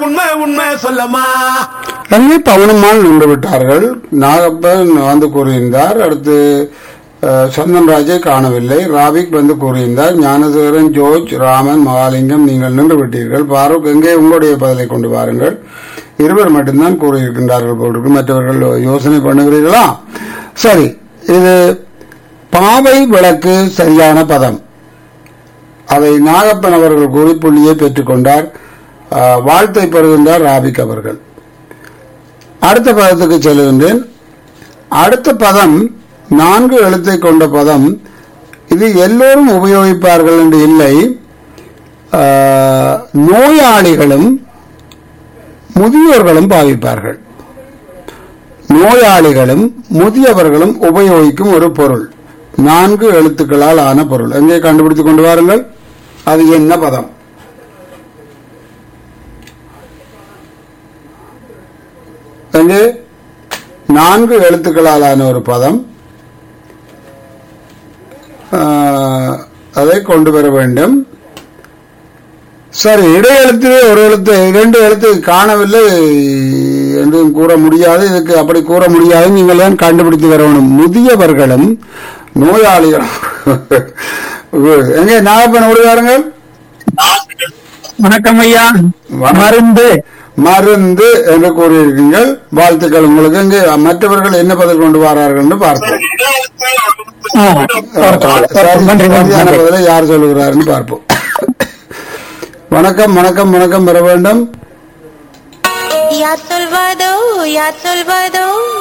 உண்மை உண்மை சொல்லமா அங்கே பவனம்மாள் நின்று விட்டார்கள் நாகப்பன் வந்து கூறியிருந்தார் அடுத்து அஹ், சந்தன்ராஜை காணவில்லை ராபிக் வந்து கூறியிருந்தார் ஞானசேகரன் ஜோர்ஜ் ராமன் மகாலிங்கம் நீங்கள் நின்று விட்டீர்கள் பாரூக் எங்கே உங்களுடைய பதிலை கொண்டு வாருங்கள் இருவர் மட்டும்தான் கூறியிருக்கின்றார்கள் போட்டிருக்கு மற்றவர்கள் யோசனை பண்ணுகிறீர்களா சரி இது பாவை விளக்கு சரியான பதம் அதை நாகப்பன் அவர்கள் கூறி புள்ளியை பெற்றுக்கொண்டார் அஹ், வாழ்த்தை பெறுகின்றார் ராபிக் அவர்கள் அடுத்த பதத்துக்கு செல்கின்றேன் அடுத்த பதம் நான்கு எழுத்தை கொண்ட பதம் இது எல்லோரும் உபயோகிப்பார்கள் என்று இல்லை ஆஹ், நோயாளிகளும் முதியோர்களும் பாவிப்பார்கள் நோயாளிகளும் முதியவர்களும் உபயோகிக்கும் ஒரு பொருள் நான்கு எழுத்துக்களால் ஆன பொருள் எங்கே கண்டுபிடித்துக் கொண்டு வாருங்கள் அது என்ன பதம் எங்கே நான்கு எழுத்துக்களாலான ஒரு பதம் ஆஹ், அதை கொண்டு வர வேண்டும் சரி இடையெழுத்திலே ஒரு எழுத்து இரண்டு எழுத்து காணவில்லை என்றும் கூற முடியாது இதுக்கு அப்படி கூற முடியாது நீங்கள் தான் கண்டுபிடித்து வரணும் முதியவர்களும் நோயாளிகளும் எங்கே நாகப்பன் விடுவாருங்கள் வணக்கம் ஐயா மருந்து மருந்து என்று கூறியிருக்கீங்கள் வாழ்த்துக்கள் உங்களுக்கு இங்கு மற்றவர்கள் என்ன பதில் கொண்டு வரார்கள் என்று பார்ப்போம் ஆ, நன்றி சரியான நன்றி பதிலை யார் சொல்லுகிறாருன்னு பார்ப்போம் வணக்கம் வணக்கம் வணக்கம் பெற வேண்டும் Ya Salvador, ya Salvador,